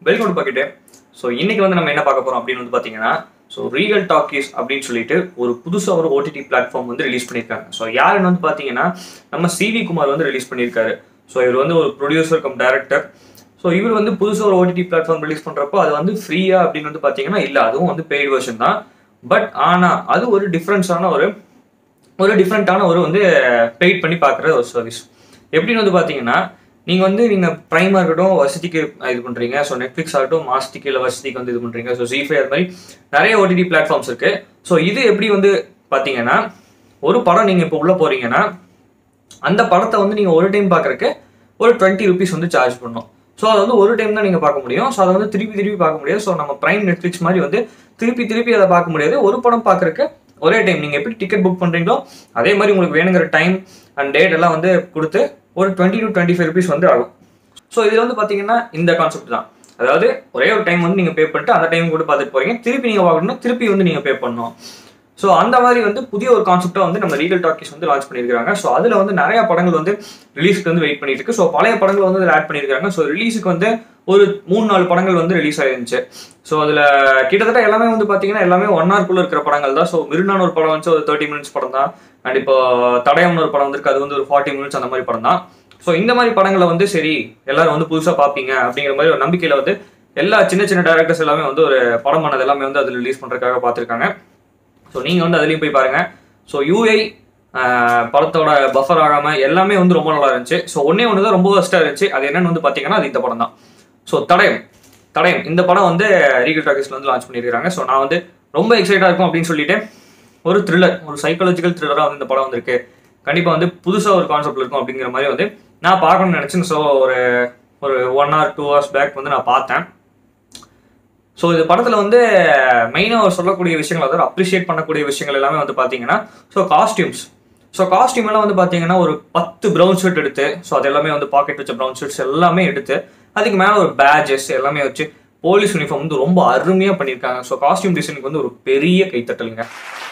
welcome to packet so இன்னைக்கு வந்து நம்ம என்ன பார்க்க போறோம் அப்படின்னு வந்து பார்த்தீங்கன்னா ஸோ ரீகல் டாக்கீஸ் அப்படின்னு சொல்லிட்டு ஒரு புதுசாக ஒரு ஓடிடி பிளாட்ஃபார்ம் வந்து ரிலீஸ் பண்ணியிருக்காங்க ஸோ யாருன்னு வந்து பார்த்தீங்கன்னா நம்ம சிவி குமார் வந்து ரிலீஸ் பண்ணியிருக்காரு ஸோ இவர் வந்து ஒரு ப்ரொடியூசர் கம் டேரக்டர் ஸோ இவர் வந்து புதுசாக ஒரு ஓடிடி பிளாட்ஃபார்ம் ரிலீஸ் பண்ணுறப்போ அது வந்து ஃப்ரீயா அப்படின்னு வந்து பார்த்தீங்கன்னா இல்லை அதுவும் வந்து பெய்டு வெர்ஷன் தான் பட் ஆனால் அது ஒரு டிஃப்ரென்ஸான ஒரு ஒரு டிஃப்ரெண்ட்டான ஒரு வந்து பெய்ட் பண்ணி பார்க்குற ஒரு சர்வீஸ் எப்படின்னு வந்து பார்த்தீங்கன்னா நீங்கள் வந்து நீங்கள் ப்ரைமாக இருக்கட்டும் வசதிக்கு இது பண்ணுறீங்க ஸோ நெட்ஃப்ளிக்ஸ் ஆகட்டும் மாஸ்டிக்கு இல்லை வசதிக்கு வந்து இது பண்ணுறீங்க ஸோ ஜிஃபை அது மாதிரி நிறைய ஓடிடி பிளாட்ஃபார்ம்ஸ் இருக்குது ஸோ இது எப்படி வந்து பார்த்தீங்கன்னா ஒரு படம் நீங்கள் இப்போ உள்ளே போகிறீங்கன்னா அந்த படத்தை வந்து நீங்கள் ஒரு டைம் பார்க்குறக்கு ஒரு டுவெண்ட்டி ருபீஸ் வந்து சார்ஜ் பண்ணணும் ஸோ அதை வந்து ஒரு டைம் தான் நீங்கள் பார்க்க முடியும் ஸோ அதை வந்து திருப்பி திருப்பி பார்க்க முடியாது ஸோ நம்ம ப்ரைம் நெட்ஃப்ளிக்ஸ் மாதிரி வந்து திருப்பி திருப்பி அதை பார்க்க முடியாது ஒரு படம் பார்க்குறக்கு ஒரே டைம் நீங்கள் எப்படி டிக்கெட் புக் பண்ணுறீங்களோ அதே மாதிரி உங்களுக்கு வேணுங்கிற டைம் அண்ட் டேட் எல்லாம் வந்து கொடுத்து ஒரு twenty to twenty five rupees வந்து ஆகும் ஸோ இதில் வந்து பார்த்தீங்கன்னா இந்த கான்செப்ட் தான் அதாவது ஒரே ஒரு டைம் வந்து நீங்கள் பே பண்ணிட்டு அந்த டைம் கூட பார்த்துட்டு போறீங்க திருப்பி நீங்கள் பார்க்கணும்னா திருப்பி வந்து நீங்கள் பே பண்ணணும் ஸோ அந்த மாதிரி வந்து புதிய ஒரு கான்செப்டாக வந்து நம்ம ரீகல் டாக்கீஸ் வந்து லான்ச் பண்ணியிருக்காங்க ஸோ அதில் வந்து நிறைய படங்கள் வந்து ரிலீஸ்க்கு வந்து வெயிட் பண்ணிட்டு இருக்கு ஸோ பழைய படங்கள் வந்து அதில் ஆட் பண்ணியிருக்காங்க ஸோ ரிலீஸுக்கு வந்து ஒரு மூணு நாலு படங்கள் வந்து ரிலீஸ் ஆயிருந்துச்சு ஸோ அதில் கிட்டத்தட்ட எல்லாமே வந்து பார்த்தீங்கன்னா எல்லாமே ஒன் ஹவர்க்குள்ள இருக்கிற படங்கள் தான் ஸோ மிருனான ஒரு படம் வந்து ஒரு தேர்ட்டி மினிட்ஸ் படம் தான் அண்ட் இப்போ தடயம்னு ஒரு படம் வந்திருக்கு அது வந்து ஒரு ஃபார்ட்டி மினிட்ஸ் அந்த மாதிரி படம் தான் ஸோ இந்த மாதிரி படங்களை வந்து சரி எல்லாரும் வந்து புதுசாக பார்ப்பீங்க அப்படிங்கிற மாதிரி ஒரு நம்பிக்கையில் வந்து எல்லா சின்ன சின்ன டேரக்டர்ஸ் எல்லாமே வந்து ஒரு படம் பண்ணது எல்லாமே வந்து அதில் ரிலீஸ் பண்ணுறதுக்காக பார்த்துருக்காங்க ஸோ நீங்கள் வந்து அதுலேயும் போய் பாருங்கள் ஸோ யூஐ படத்தோட பஃபர் ஆகாமல் எல்லாமே வந்து ரொம்ப நல்லா இருந்துச்சு ஸோ ஒன்றே ஒன்று தான் ரொம்ப ஃபஸ்ட்டாக இருந்துச்சு அது என்னன்னு வந்து பார்த்தீங்கன்னா அது இந்த படம் தான் ஸோ தடயம் தடயம் இந்த படம் வந்து ரீகல் டாக்கீஸ்ல வந்து லான்ச் பண்ணியிருக்காங்க ஸோ நான் வந்து ரொம்ப எக்ஸைட்டாக இருக்கும் அப்படின்னு சொல்லிட்டு ஒரு த்ரில்லர் ஒரு சைக்காலஜிக்கல் த்ரில்லராக வந்து இந்த படம் வந்திருக்கு கண்டிப்பாக வந்து புதுசாக ஒரு கான்செப்ட் இருக்கும் அப்படிங்கிற மாதிரி வந்து நான் பார்க்கணும்னு நினச்சேன் ஸோ ஒரு ஒரு one hour two hours back வந்து நான் பார்த்தேன் ஸோ இது படத்தில் வந்து மெயினாக அவர் சொல்லக்கூடிய விஷயங்கள் அதாவது அப்ரிஷியேட் பண்ணக்கூடிய விஷயங்கள் எல்லாமே வந்து பார்த்தீங்கன்னா ஸோ காஸ்டியூம்ஸ் ஸோ காஸ்டியூம் எல்லாம் வந்து பார்த்தீங்கன்னா ஒரு பத்து ப்ரௌன் ஷர்ட் எடுத்து ஸோ அது எல்லாமே வந்து பாக்கெட் வச்ச ப்ரௌன் ஷர்ட்ஸ் எல்லாமே எடுத்து அதுக்கு மேலே ஒரு பேஜஸ் எல்லாமே வச்சு போலீஸ் யூனிஃபார்ம் வந்து ரொம்ப அருமையாக பண்ணியிருக்காங்க ஸோ காஸ்டியூம் டிசைனுக்கு வந்து ஒரு பெரிய கைத்தட்டலுங்க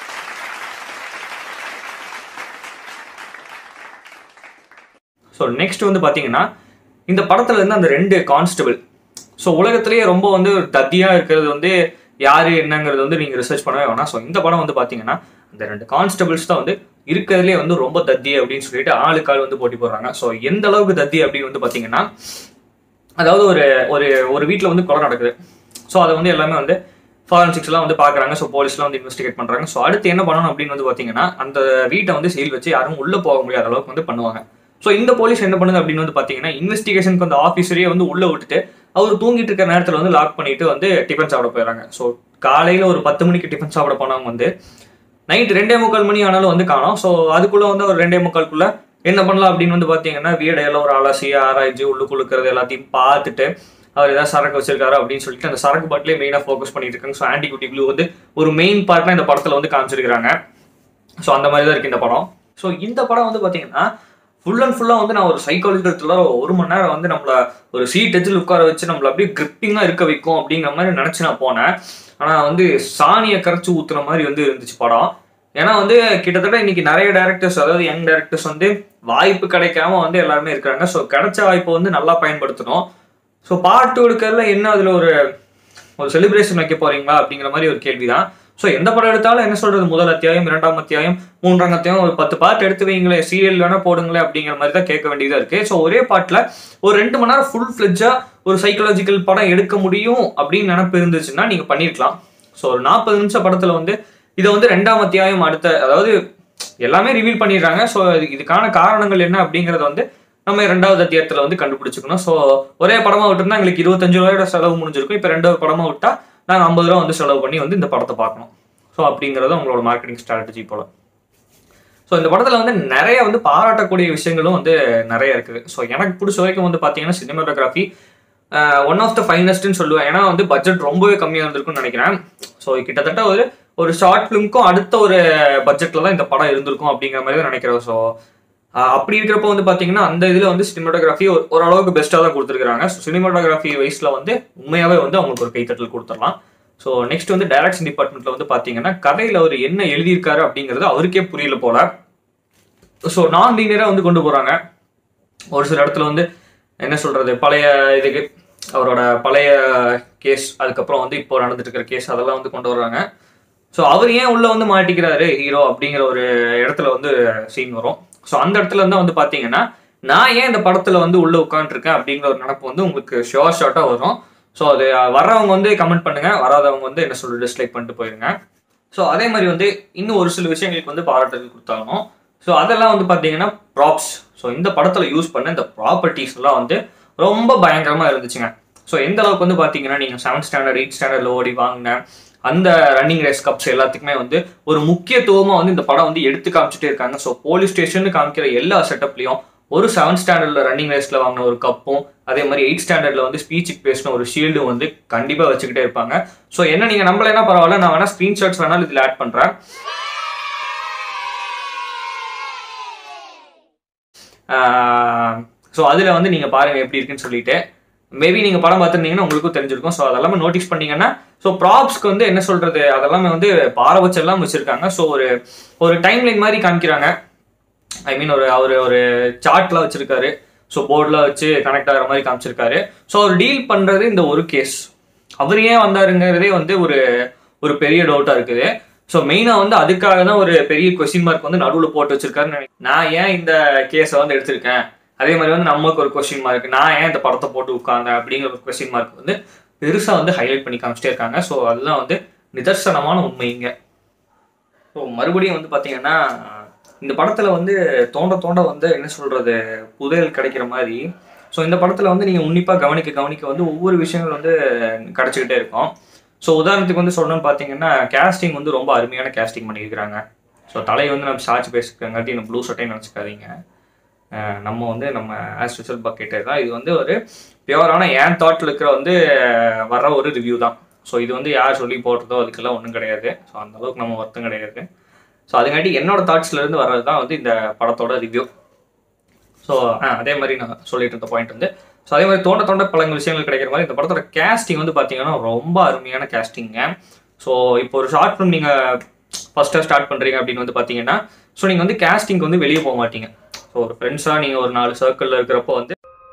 ஸோ நெக்ஸ்ட் வந்து பார்த்தீங்கன்னா இந்த படத்துல இருந்து அந்த ரெண்டு கான்ஸ்டபிள் ஸோ உலகத்திலேயே ரொம்ப வந்து தத்தியாக இருக்கிறது வந்து யாரு என்னங்கிறது வந்து நீங்கள் ரிசர்ச் பண்ணவே வேணாம் ஸோ இந்த படம் வந்து பார்த்தீங்கன்னா அந்த ரெண்டு கான்ஸ்டபிள்ஸ் தான் வந்து இருக்கிறதுலே வந்து ரொம்ப தத்தி அப்படின்னு சொல்லிட்டு ஆளுக்கு ஆள் வந்து போட்டி போடுறாங்க ஸோ எந்த அளவுக்கு தத்தி அப்படின்னு வந்து பார்த்தீங்கன்னா அதாவது ஒரு ஒரு ஒரு வீட்டில் வந்து கொலை நடக்குது ஸோ அதை வந்து எல்லாமே வந்து ஃபாரன்சிக்ஸ்லாம் வந்து பார்க்குறாங்க ஸோ போலீஸ்லாம் வந்து இன்வெஸ்டிகேட் பண்ணுறாங்க ஸோ அடுத்து என்ன பண்ணணும் அப்படின்னு வந்து பார்த்தீங்கன்னா அந்த வீட்டை வந்து சீல் வச்சு யாரும் உள்ளே போக முடியாத அளவுக்கு வந்து பண்ணுவாங்க ஸோ இந்த போலீஸ் என்ன பண்ணுது அப்படின்னு வந்து பார்த்தீங்கன்னா இன்வெஸ்டிகேஷனுக்கு அந்த ஆஃபீஸரே வந்து உள்ளே விட்டுட்டு அவர் தூங்கிட்டு இருக்கிற நேரத்தில் வந்து லாக் பண்ணிட்டு வந்து டிஃபன் சாப்பிட போயிடறாங்க ஸோ காலையில் ஒரு பத்து மணிக்கு டிஃபன் சாப்பிட போனவங்க வந்து நைட் ரெண்டே முக்கால் மணி ஆனாலும் வந்து காணோம் ஸோ அதுக்குள்ளே வந்து ஒரு ரெண்டே முக்கால்குள்ள என்ன பண்ணலாம் அப்படின்னு வந்து பார்த்தீங்கன்னா வீடையில ஒரு அலசி ஆராய்ச்சி உள்ளுக்குள்ளுக்கிறது எல்லாத்தையும் பார்த்துட்டு அவர் ஏதாவது சரக்கு வச்சிருக்காரு அப்படின்னு சொல்லிட்டு அந்த சரக்கு பாட்டிலே மெயினாக ஃபோக்கஸ் பண்ணிட்டு இருக்காங்க ஸோ ஆன்டிகுட்டி ப்ளூ வந்து ஒரு மெயின் பார்ட்னா இந்த படத்தில் வந்து காமிச்சிருக்காங்க ஸோ அந்த மாதிரி தான் இருக்கு இந்த படம் ஸோ இந்த படம் வந்து பார்த்தீங்கன்னா ஃபுல் அண்ட் ஃபுல்லாக வந்து நான் ஒரு சைக்காலஜிக்கல் த்ரில்லர் ஒரு மணி நேரம் வந்து நம்மள ஒரு சீட் எச்சில் உட்கார வச்சு நம்மள அப்படியே கிரிப்பிங்காக இருக்க வைக்கும் அப்படிங்கிற மாதிரி நினச்சி நான் போனேன் ஆனால் வந்து சாணியை கரைச்சி ஊத்துற மாதிரி வந்து இருந்துச்சு படம் ஏன்னா வந்து கிட்டத்தட்ட இன்னைக்கு நிறைய டேரக்டர்ஸ் அதாவது யங் டேரக்டர்ஸ் வந்து வாய்ப்பு கிடைக்காம வந்து எல்லாருமே இருக்கிறாங்க ஸோ கிடைச்ச வாய்ப்பை வந்து நல்லா பயன்படுத்தணும் ஸோ பாட்டு எடுக்கிறதுல என்ன அதில் ஒரு ஒரு செலிப்ரேஷன் வைக்க போறீங்களா அப்படிங்கிற மாதிரி ஒரு கேள்விதான் ஸோ எந்த படம் எடுத்தாலும் என்ன சொல்றது முதல் அத்தியாயம் இரண்டாம் அத்தியாயம் மூன்றாம் அத்தியாயம் ஒரு பத்து பாட்டு எடுத்து வைங்களேன் சீரியல் வேணா போடுங்களேன் அப்படிங்கிற மாதிரி தான் கேட்க வேண்டியதா இருக்கு ஸோ ஒரே பாட்டில் ஒரு ரெண்டு மணி நேரம் ஃபுல் ஃபிளெஜ்ஜா ஒரு சைக்கலாஜிக்கல் படம் எடுக்க முடியும் அப்படின்னு நினப்பு இருந்துச்சுன்னா நீங்க பண்ணிருக்கலாம் ஸோ ஒரு நாற்பது நிமிஷம் படத்துல வந்து இதை வந்து ரெண்டாம் அத்தியாயம் அடுத்த அதாவது எல்லாமே ரிவீல் பண்ணிடுறாங்க ஸோ இதுக்கான காரணங்கள் என்ன அப்படிங்கறத வந்து நம்ம ரெண்டாவது அத்தியாயத்தில் வந்து கண்டுபிடிச்சிக்கணும் ஸோ ஒரே படமா விட்டுருந்தா எங்களுக்கு இருபத்தஞ்சு ரூபாயோட செலவு முடிஞ்சிருக்கும் இப்போ ரெண்டாவது படமா விட்டா நாங்கள் ஐம்பது ரூபா வந்து செலவு பண்ணி வந்து இந்த படத்தை பார்க்கணும் ஸோ அப்படிங்கிறது உங்களோட மார்க்கெட்டிங் ஸ்ட்ராட்டஜி போல ஸோ இந்த படத்தில் வந்து நிறைய வந்து பாராட்டக்கூடிய விஷயங்களும் வந்து நிறைய இருக்குது ஸோ எனக்கு பிடிச்ச வரைக்கும் வந்து பார்த்தீங்கன்னா சினிமாட்டோகிராஃபி ஒன் ஆஃப் த ஃபைனஸ்ட்னு சொல்லுவேன் ஏன்னா வந்து பட்ஜெட் ரொம்பவே கம்மியாக இருந்திருக்கும்னு நினைக்கிறேன் ஸோ கிட்டத்தட்ட ஒரு ஒரு ஷார்ட் ஃபிலிம்க்கும் அடுத்த ஒரு பட்ஜெட்டில் தான் இந்த படம் இருந்திருக்கும் அப்படிங்கிற மாதிரி தான் நினைக்கிறேன் ஸோ அப்படி இருக்கிறப்ப வந்து பார்த்தீங்கன்னா அந்த இதில் வந்து சினிமாட்டோகிராஃபி ஓரளவுக்கு பெஸ்ட்டாக தான் கொடுத்துருக்காங்க ஸோ சினிமாட்டோகிராஃபி வைஸில் வந்து உண்மையாகவே வந்து அவங்களுக்கு ஒரு கைத்தட்டல் கொடுத்துடலாம் ஸோ நெக்ஸ்ட் வந்து டைரக்ஷன் டிபார்ட்மெண்ட்ல வந்து பார்த்தீங்கன்னா கதையில் அவர் என்ன எழுதியிருக்காரு அப்படிங்கிறது அவருக்கே புரியல போல ஸோ நான் லீனியராக வந்து கொண்டு போகிறாங்க ஒரு சில இடத்துல வந்து என்ன சொல்றது பழைய இதுக்கு அவரோட பழைய கேஸ் அதுக்கப்புறம் வந்து இப்போ நடந்துட்டு இருக்கிற கேஸ் அதெல்லாம் வந்து கொண்டு வர்றாங்க ஸோ அவர் ஏன் உள்ள வந்து மாட்டிக்கிறாரு ஹீரோ அப்படிங்கிற ஒரு இடத்துல வந்து சீன் வரும் ஸோ அந்த இடத்துல தான் வந்து பார்த்தீங்கன்னா நான் ஏன் இந்த படத்துல வந்து உள்ள உட்காந்துருக்கேன் அப்படிங்கிற ஒரு நினப்பு வந்து உங்களுக்கு ஷோர் ஷார்ட்டாக வரும் ஸோ அது வர்றவங்க வந்து கமெண்ட் பண்ணுங்க வராதவங்க வந்து என்ன சொல்ற டிஸ்லைக் பண்ணிட்டு போயிருங்க ஸோ அதே மாதிரி வந்து இன்னும் ஒரு சில விஷயங்களுக்கு வந்து பாராட்டுகள் கொடுத்தாகணும் ஸோ அதெல்லாம் வந்து பார்த்தீங்கன்னா ப்ராப்ஸ் ஸோ இந்த படத்தில் யூஸ் பண்ண இந்த ப்ராப்பர்ட்டிஸ் எல்லாம் வந்து ரொம்ப பயங்கரமாக இருந்துச்சுங்க ஸோ எந்த அளவுக்கு வந்து பார்த்தீங்கன்னா நீங்கள் செவன்த் ஸ்டாண்டர்ட் எயிட் ஸ்டாண்டர்டில் ஓடி வாங்கின அந்த ரன்னிங் ரேஸ் கப்ஸ் எல்லாத்துக்குமே வந்து ஒரு முக்கியத்துவமாக வந்து இந்த படம் வந்து எடுத்து காமிச்சிட்டே இருக்காங்க ஸோ போலீஸ் ஸ்டேஷன் காமிக்கிற எல்லா செட்டப்லையும் ஒரு செவன்த் ஸ்டாண்டர்டில் ரன்னிங் ரேஸில் வாங்கின ஒரு கப்பும் அதே மாதிரி எயிட் ஸ்டாண்டர்டில் வந்து ஸ்பீச்சுக்கு பேசின ஒரு ஷீல்டும் வந்து கண்டிப்பாக வச்சுக்கிட்டே இருப்பாங்க ஸோ என்ன நீங்கள் நம்பலைன்னா பரவாயில்ல நான் வேணால் ஸ்க்ரீன்ஷாட்ஸ் வேணாலும் இதில் ஆட் பண்ணுறேன் ஸோ அதில் வந்து நீங்கள் பாருங்கள் எப்படி இருக்குன்னு சொல்லிட்டு மேபி நீங்கள் படம் பார்த்துருந்தீங்கன்னா உங்களுக்கும் தெரிஞ்சிருக்கும் ஸோ அதெல்லாமே நோட்டீஸ் பண்ணீங்கன்னா ஸோ ப்ராப்ஸ்க்கு வந்து என்ன சொல்கிறது அதெல்லாமே வந்து பாரபட்சம்லாம் வச்சுருக்காங்க ஸோ ஒரு ஒரு டைம் லைன் மாதிரி காமிக்கிறாங்க ஐ மீன் ஒரு அவர் ஒரு சார்ட்லாம் வச்சுருக்காரு ஸோ போர்டில் வச்சு கனெக்ட் ஆகிற மாதிரி காமிச்சிருக்காரு ஸோ அவர் டீல் பண்ணுறது இந்த ஒரு கேஸ் அவர் ஏன் வந்தாருங்கிறதே வந்து ஒரு ஒரு பெரிய டவுட்டாக இருக்குது ஸோ மெயினாக வந்து அதுக்காக தான் ஒரு பெரிய கொஸ்டின் மார்க் வந்து நடுவில் போட்டு வச்சிருக்காருன்னு நினைக்கிறேன் நான் ஏன் இந்த கேஸை வந்து எடுத்திருக்கேன் அதே மாதிரி வந்து நமக்கு ஒரு கொஸ்டின் மார்க் நான் ஏன் இந்த படத்தை போட்டு உட்காந்தேன் அப்படிங்கிற ஒரு கொஸ்டின் மார்க் வந்து பெருசாக வந்து ஹைலைட் பண்ணி காமிச்சிட்டே இருக்காங்க ஸோ அதுதான் வந்து நிதர்சனமான உண்மைங்க ஸோ மறுபடியும் வந்து பார்த்தீங்கன்னா இந்த படத்தில் வந்து தோண்ட தோண்ட வந்து என்ன சொல்கிறது புதையல் கிடைக்கிற மாதிரி ஸோ இந்த படத்தில் வந்து நீங்கள் உன்னிப்பாக கவனிக்க கவனிக்க வந்து ஒவ்வொரு விஷயங்கள் வந்து கிடச்சிக்கிட்டே இருக்கும் ஸோ உதாரணத்துக்கு வந்து சொல்லணும்னு பார்த்தீங்கன்னா கேஸ்டிங் வந்து ரொம்ப அருமையான கேஸ்டிங் பண்ணியிருக்கிறாங்க ஸோ தலையை வந்து நம்ம சாட்சி பேசிக்கிறங்காட்டி இந்த ப்ளூ ஷர்ட்டையும் நினச்சிக்காதீங்க அஹ் நம்ம வந்து நம்ம ஆஸ் யூஷுவல் பக்கெட்டே தான் இது வந்து ஒரு பியூரான ஏன் தாட்டில் இருக்கிற வந்து அஹ் வர்ற ஒரு ரிவ்யூ தான் ஸோ இது வந்து யார் சொல்லி போடுறதோ அதுக்கெல்லாம் ஒன்றும் கிடையாது ஸோ அந்த அளவுக்கு நம்ம வருத்தம் கிடையாது ஸோ அதுங்காட்டி என்னோட தாட்ஸ்ல இருந்து வர்றது தான் வந்து இந்த படத்தோட ரிவ்யூ ஸோ அதே மாதிரி நான் சொல்லிட்டு இருந்த பாயிண்ட் வந்து ஸோ அதே மாதிரி தோண்ட தோண்ட பல விஷயங்கள் கிடைக்கிற மாதிரி இந்த படத்தோட கேஸ்டிங் வந்து பார்த்தீங்கன்னா ரொம்ப அருமையான கேஸ்டிங்க ஸோ இப்போ ஒரு ஷார்ட் ஃபிலிம் நீங்கள் ஃபஸ்ட்டாக ஸ்டார்ட் பண்ணுறீங்க அப்படின்னு வந்து பார்த்தீங்கன்னா ஸோ நீங்கள் வந்து கேஸ்டிங் வந்து வெளியே போக மாட்டீங்க ஸோ ஒரு ஃப்ரெண்ட்ஸாக நீங்கள் ஒரு நாலு சர்க்கிளில் இருக்கிறப்போ வந்து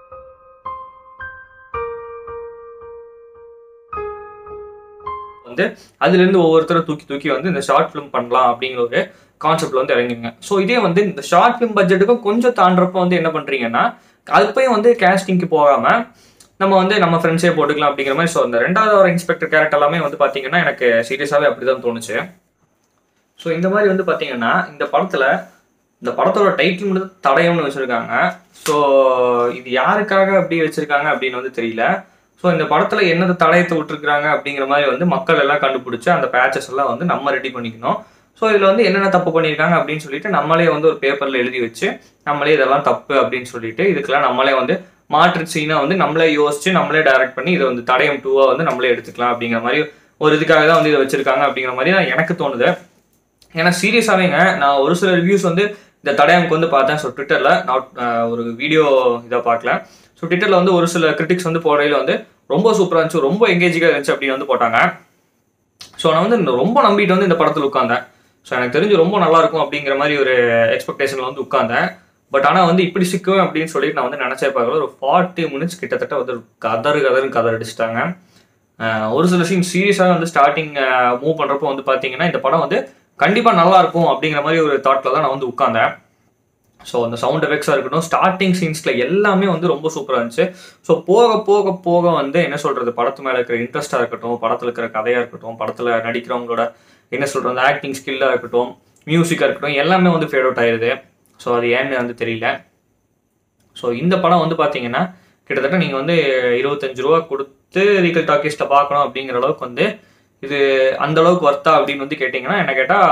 வந்து அதுலேருந்து ஒவ்வொருத்தரை தூக்கி தூக்கி வந்து இந்த ஷார்ட் ஃபிலிம் பண்ணலாம் அப்படிங்கிற ஒரு கான்செப்ட்ல வந்து இறங்குங்க ஸோ இதே வந்து இந்த ஷார்ட் ஃபிலிம் பட்ஜெட்டுக்கும் கொஞ்சம் தாண்டறப்போ வந்து என்ன பண்ணுறீங்கன்னா அதுப்பையும் வந்து கேஸ்டிங்க்கு போகாமல் நம்ம வந்து நம்ம ஃப்ரெண்ட்ஸே போட்டுக்கலாம் அப்படிங்கிற மாதிரி ஸோ அந்த ரெண்டாவது ஒரு இன்ஸ்பெக்டர் கேரக்டர் எல்லாமே வந்து பார்த்தீங்கன்னா எனக்கு சீரியஸாகவே அப்படி தான் தோணுச்சு ஸோ இந்த மாதிரி வந்து பார்த்தீங்கன்னா இந்த படத்தில் இந்த படத்தோட டைட்டில் மட்டும் தடயம்னு வச்சுருக்காங்க ஸோ இது யாருக்காக அப்படி வச்சுருக்காங்க அப்படின்னு வந்து தெரியல ஸோ இந்த படத்தில் என்னது தடயத்தை விட்டுருக்காங்க அப்படிங்கிற மாதிரி வந்து மக்கள் எல்லாம் கண்டுபிடிச்சு அந்த பேச்சஸ் எல்லாம் வந்து நம்ம ரெடி பண்ணிக்கணும் ஸோ இதில் வந்து என்னென்ன தப்பு பண்ணியிருக்காங்க அப்படின்னு சொல்லிட்டு நம்மளே வந்து ஒரு பேப்பரில் எழுதி வச்சு நம்மளே இதெல்லாம் தப்பு அப்படின்னு சொல்லிட்டு இதுக்கெல்லாம் நம்மளே வந்து மாற்று சீனாக வந்து நம்மளே யோசிச்சு நம்மளே டைரக்ட் பண்ணி இதை வந்து தடயம் டூவாக வந்து நம்மளே எடுத்துக்கலாம் அப்படிங்கிற மாதிரி ஒரு இதுக்காக தான் வந்து இதை வச்சிருக்காங்க அப்படிங்கிற மாதிரி தான் எனக்கு தோணுது ஏன்னா சீரியஸாவேங்க நான் ஒரு சில ரிவ்யூஸ் வந்து இந்த தடயம்க்கு வந்து பார்த்தேன் ஸோ ட்விட்டரில் நான் அஹ், ஒரு வீடியோ இதை பார்க்கல ஸோ ட்விட்டரில் வந்து ஒரு சில கிரிட்டிக்ஸ் வந்து போடையில் வந்து ரொம்ப சூப்பராக இருந்துச்சு ரொம்ப எங்கேஜிங்காக இருந்துச்சு அப்படின்னு வந்து போட்டாங்க ஸோ நான் வந்து இந்த ரொம்ப நம்பிட்டு வந்து இந்த படத்தில் உட்காந்தேன் ஸோ எனக்கு தெரிஞ்சு ரொம்ப நல்லா இருக்கும் அப்படிங்கிற மாதிரி ஒரு எக்ஸ்பெக்டேஷனில் வந்து உட்காந்தேன் பட் ஆனால் வந்து இப்படி சிக்குவேன் அப்படின்னு சொல்லிட்டு நான் வந்து நினச்சே பார்க்கல ஒரு ஃபார்ட்டி மினிட்ஸ் கிட்டத்தட்ட வந்து கதறு கதறு கதர் அடிச்சிட்டாங்க அஹ் ஒரு சில சீன் சீரியஸாக வந்து ஸ்டார்டிங் மூவ் பண்ணுறப்போ வந்து பார்த்தீங்கன்னா இந்த படம் வந்து கண்டிப்பாக நல்லா இருக்கும் அப்படிங்கிற மாதிரி ஒரு தாட்டில் தான் நான் வந்து உட்காந்தேன் ஸோ அந்த சவுண்ட் எஃபெக்ட்ஸாக இருக்கட்டும் ஸ்டார்டிங் சீன்ஸில் எல்லாமே வந்து ரொம்ப சூப்பராக இருந்துச்சு ஸோ போக போக போக வந்து என்ன சொல்கிறது படத்து மேலே இருக்கிற இன்ட்ரெஸ்ட்டாக இருக்கட்டும் படத்தில் இருக்கிற கதையாக இருக்கட்டும் படத்தில் நடிக்கிறவங்களோட என்ன சொல்கிறது அந்த ஆக்டிங் ஸ்கில்லாக இருக்கட்டும் மியூசிக்காக இருக்கட்டும் எல்லாமே வந்து ஃபேட் அவுட் ஆயிடுது ஸோ அது ஏன்னு வந்து தெரியல ஸோ இந்த படம் வந்து பார்த்தீங்கன்னா கிட்டத்தட்ட நீங்கள் வந்து இருபத்தஞ்சு ரூபா கொடுத்து ரீகல் டாக்கீஸ்ட்டை பார்க்கணும் அப்படிங்கிற அளவுக்கு வந்து இது அந்த அளவுக்கு ஒர்த்தா அப்படின்னு வந்து கேட்டிங்கன்னா என்ன கேட்டால்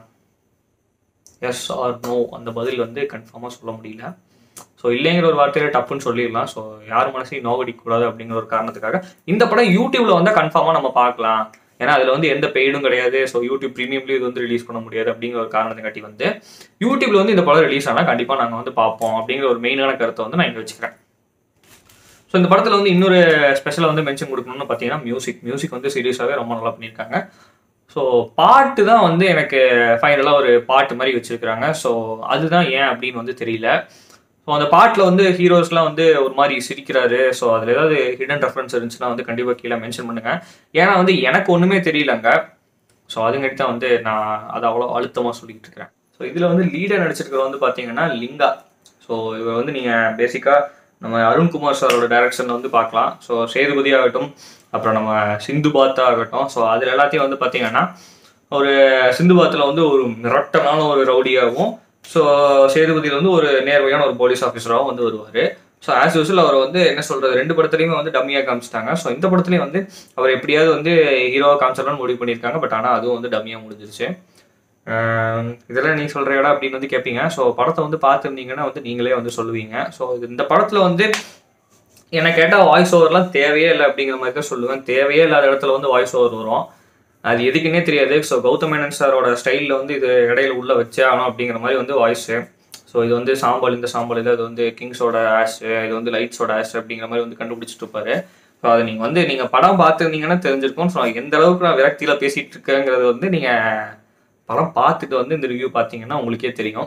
எஸ் ஆர் நோ அந்த பதில் வந்து கன்ஃபார்மாக சொல்ல முடியல ஸோ இல்லைங்கிற ஒரு வார்த்தையில டப்புன்னு சொல்லிடலாம் ஸோ யார் மனசையும் நோவடிக்கக்கூடாது அப்படிங்கிற ஒரு காரணத்துக்காக இந்த படம் யூடியூப்ல வந்து கன்ஃபார்மாக நம்ம பார்க்கலாம் ஏன்னா அதில் வந்து எந்த பெய்டும் கிடையாது ஸோ யூடியூப் ப்ரீமியம்லேயும் இது வந்து ரிலீஸ் பண்ண முடியாது அப்படிங்கிற ஒரு காரணத்துக்காட்டி வந்து யூடியூப்ல வந்து இந்த படம் ரிலீஸ் ஆனால் கண்டிப்பாக நாங்கள் வந்து பார்ப்போம் அப்படிங்கிற ஒரு மெயினான கருத்தை வந்து நான் இங்கே வச்சுக்கிறேன் ஸோ இந்த படத்தில் வந்து இன்னொரு ஸ்பெஷலாக வந்து மென்ஷன் கொடுக்கணும்னு பார்த்தீங்கன்னா மியூசிக் மியூசிக் வந்து சீரியஸாகவே ரொம்ப நல்லா பண்ணியிருக்காங்க ஸோ பாட்டு தான் வந்து எனக்கு ஃபைனலாக ஒரு பாட்டு மாதிரி வச்சுருக்கிறாங்க ஸோ அதுதான் ஏன் அப்படின்னு வந்து தெரியல ஸோ ஸோ அந்த பாட்டில் வந்து ஹீரோஸ்லாம் வந்து ஒரு மாதிரி சிரிக்கிறாரு ஸோ அதில் ஏதாவது ஹிடன் ரெஃபரன்ஸ் இருந்துச்சுன்னா வந்து கண்டிப்பாக கீழே மென்ஷன் பண்ணுங்க ஏன்னா வந்து எனக்கு ஒன்றுமே தெரியலங்க ஸோ அதுங்காட்டி தான் வந்து நான் அதை அவ்வளோ அழுத்தமாக சொல்லிக்கிட்டு இருக்கிறேன் ஸோ இதில் வந்து லீடர் நடிச்சிருக்கிற வந்து பார்த்தீங்கன்னா லிங்கா ஸோ இவர் வந்து நீங்கள் பேசிக்காக நம்ம அருண்குமார் சாரோட டைரக்ஷனில் வந்து பார்க்கலாம் ஸோ சேதுபதி ஆகட்டும் அப்புறம் நம்ம சிந்து பாத்தா ஆகட்டும் ஸோ அதில் எல்லாத்தையும் வந்து பார்த்தீங்கன்னா ஒரு சிந்து பாத்தில் வந்து ஒரு மிரட்டனான ஒரு ரவுடியாகவும் ஸோ சேதுபதியில் வந்து ஒரு நேர்மையான ஒரு போலீஸ் ஆஃபீஸராகவும் வந்து வருவார் ஸோ ஆஸ் யூஸ்வல் அவர் வந்து என்ன சொல்றது ரெண்டு படத்துலையுமே வந்து டம்மியாக காமிச்சிட்டாங்க ஸோ இந்த படத்துலையும் வந்து அவர் எப்படியாவது வந்து ஹீரோவாக காமிச்சிடலாம்னு முடிவு பண்ணியிருக்காங்க பட் ஆனால் அதுவும் வந்து டம்மியாக முடிஞ்சிருச்சு ஆஹ் இதெல்லாம் நீ சொல்றியாடா அப்படின்னு வந்து கேட்பீங்க ஸோ படத்தை வந்து பார்த்துருந்தீங்கன்னா வந்து நீங்களே வந்து சொல்லுவீங்க ஸோ இந்த படத்தில் வந்து என்னை கேட்டால் வாய்ஸ் ஓவர்லாம் தேவையே இல்லை அப்படிங்கிற மாதிரி தான் சொல்லுவேன் தேவையே இல்லாத இடத்துல வந்து வாய்ஸ் ஓவர் வரும் அது எதுக்குன்னே தெரியாது ஸோ கௌதம் மேனன் சாரோட ஸ்டைலில் வந்து இது இடையில உள்ள வச்சே ஆகணும் அப்படிங்கிற மாதிரி வந்து வாய்ஸு ஸோ இது வந்து சாம்பல் இந்த சாம்பல் இது அது வந்து கிங்ஸோட ஆஷ் இது வந்து லைட்ஸோட ஆஷ் அப்படிங்கிற மாதிரி வந்து கண்டுபிடிச்சிட்டு இருப்பாரு ஸோ அதை நீங்கள் வந்து நீங்கள் படம் பார்த்துருந்தீங்கன்னா தெரிஞ்சிருக்கும் ஸோ எந்த அளவுக்கு நான் விரக்தியில் பேசிகிட்டு இருக்கேங்கிறது வந்து நீங்கள் படம் பார்த்துட்டு வந்து இந்த ரிவ்யூ பார்த்தீங்கன்னா உங்களுக்கே தெரியும்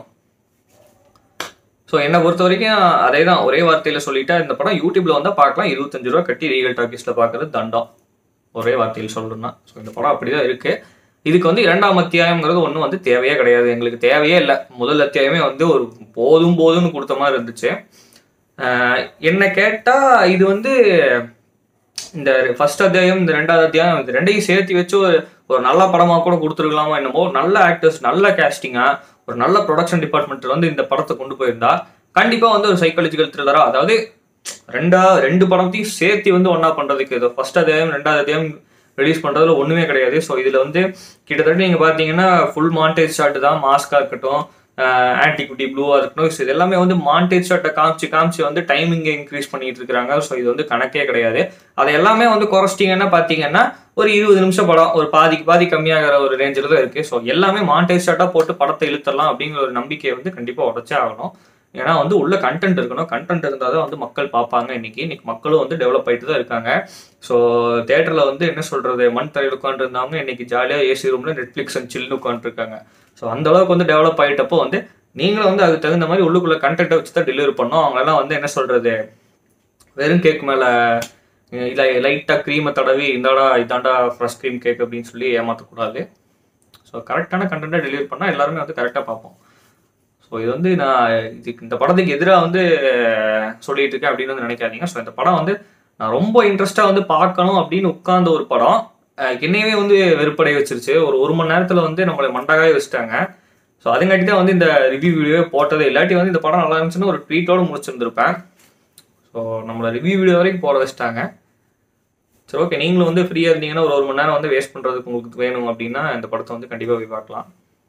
ஸோ என்னை பொறுத்த வரைக்கும் அதே தான் ஒரே வார்த்தையில் சொல்லிட்டா இந்த படம் யூடியூப்ல வந்தால் பார்க்கலாம் இருபத்தஞ்சு ரூபா கட்டி ரீகல் டாக்கீஸில் பார்க்கறது தண்டம் ஒரே வார்த்தையில் சொல்லணும்னா ஸோ இந்த படம் அப்படிதான் இருக்கு இதுக்கு வந்து இரண்டாம் அத்தியாயம்ங்கிறது ஒன்றும் வந்து தேவையே கிடையாது எங்களுக்கு தேவையே இல்லை முதல் அத்தியாயமே வந்து ஒரு போதும் போதும்னு கொடுத்த மாதிரி இருந்துச்சு ஆஹ் என்ன கேட்டால் இது வந்து இந்த ஃபர்ஸ்ட் அத்தியாயம் இந்த ரெண்டாவது அத்தியாயம் இந்த ரெண்டையும் சேர்த்து வச்சு ஒரு ஒரு நல்ல படமாக கூட கொடுத்துருக்கலாமா என்னமோ நல்ல ஆக்டர்ஸ் நல்ல கேஸ்டிங்கா ஒரு நல்ல ப்ரொடக்ஷன் டிபார்ட்மெண்ட் வந்து இந்த படத்தை கொண்டு போயிருந்தா கண்டிப்பா வந்து ஒரு சைக்காலஜிக்கல் த்ரில்லரா அதாவது ரெண்டா ரெண்டு படத்தையும் சேர்த்து வந்து ஒண்ணா பண்றதுக்கு இது ஃபர்ஸ்ட் அத்தியாயம் ரெண்டாவது அத்தியாயம் ரிலீஸ் பண்றதுல ஒண்ணுமே கிடையாது ஸோ இதுல வந்து கிட்டத்தட்ட நீங்க பாத்தீங்கன்னா ஃபுல் மாண்டேஜ் ஷாட் தான் மாஸ்கா இருக்கட்டும் ஆன்டிகுட்டி ப்ளூவா இருக்கட்டும் so இது எல்லாமே வந்து மாண்டேஜ் ஷாட்டை காமிச்சு காமிச்சு வந்து டைமிங்கை இன்க்ரீஸ் பண்ணிட்டு இருக்காங்க ஸோ இது வந்து கணக்கே கிடையாது அதை எல்லாமே வந்து குறைச்சிட்டிங்கன்னா பார்த்தீங்கன்னா ஒரு இருபது நிமிஷம் படம் ஒரு பாதிக்கு பாதி கம்மியாகிற ஒரு ரேஞ்சில் தான் இருக்கு ஸோ எல்லாமே மாண்டேஜ் ஷாட்டாக போட்டு படத்தை இழுத்தரலாம் அப்படிங்கிற ஒரு நம்பிக்கையை வந்து கண்டிப்பாக உடச்சே ஆகணும் ஏன்னா வந்து உள்ள கண்டென்ட் இருக்கணும் கண்டென்ட் இருந்தால் தான் வந்து மக்கள் பார்ப்பாங்க இன்னைக்கு இன்னைக்கு மக்களும் வந்து டெவலப் ஆயிட்டு தான் இருக்காங்க ஸோ தேட்டரில் வந்து என்ன சொல்றது மண் தரையில் உட்காந்துருந்தாங்க இன்னைக்கு ஜாலியாக ஏசி ரூமில் நெட்ஃப்ளிக்ஸ் அண்ட் சில்னு உட்காந்துருக்காங்க ஸோ அந்த அளவுக்கு வந்து டெவலப் ஆயிட்டப்போ வந்து நீங்களும் வந்து அதுக்கு தகுந்த மாதிரி உள்ளுக்குள்ள கண்டென்ட்டை வச்சு தான் டெலிவரி பண்ணோம் அவங்கெல்லாம் வந்து என்ன சொல்றது வெறும் கேக் மேலே இல்லை லைட்டாக க்ரீமை தடவி இந்தாடா இதாண்டா ஃப்ரெஷ் க்ரீம் கேக் அப்படின்னு சொல்லி ஏமாற்றக்கூடாது ஸோ கரெக்டான கண்டென்ட்டை டெலிவரி பண்ணால் எல்லாருமே வந்து கரெக்டாக பார்ப்போம் ஸோ இது வந்து நான் இதுக்கு இந்த படத்துக்கு எதிராக வந்து அஹ், சொல்லிட்டு இருக்கேன் அப்படின்னு வந்து நினைக்காதீங்க ஸோ இந்த படம் வந்து நான் ரொம்ப இன்ட்ரெஸ்டாக வந்து பார்க்கணும் அப்படின்னு உட்கார்ந்த ஒரு படம் அஹ், என்னையவே வந்து வெறுப்படைய வச்சிருச்சு ஒரு ஒரு மணி நேரத்தில் வந்து நம்மளை மண்டகாய வச்சுட்டாங்க ஸோ அதுங்காட்டி தான் வந்து இந்த ரிவ்யூ வீடியோ போட்டதே இல்லாட்டி வந்து இந்த படம் நல்லா இருந்துச்சுன்னு ஒரு ட்வீட்டோட முடிச்சிருந்திருப்பேன் ஸோ நம்மளை ரிவ்யூ வீடியோ வரைக்கும் போட வச்சுட்டாங்க சரி ஓகே நீங்களும் வந்து ஃப்ரீயாக இருந்தீங்கன்னா ஒரு ஒரு மணி நேரம் வந்து வேஸ்ட் பண்ணுறதுக்கு உங்களுக்கு வேணும் அப்படின்னா இந்த படத்தை வந்து கண்டிப்பாக போய் பார்க்கலாம்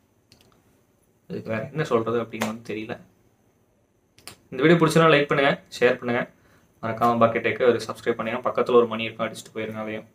இதுக்கு வேற என்ன சொல்றது அப்படின்னு வந்து தெரியல இந்த வீடியோ பிடிச்சனா லைக் பண்ணுங்க ஷேர் பண்ணுங்க மறக்காம பக்கெட்டேக்கு ஒரு சப்ஸ்கிரைப் பண்ணுங்க பக்கத்தில் ஒரு மணி இருக்கும் அடிச்சுட்டு போயிருங்க அதையும்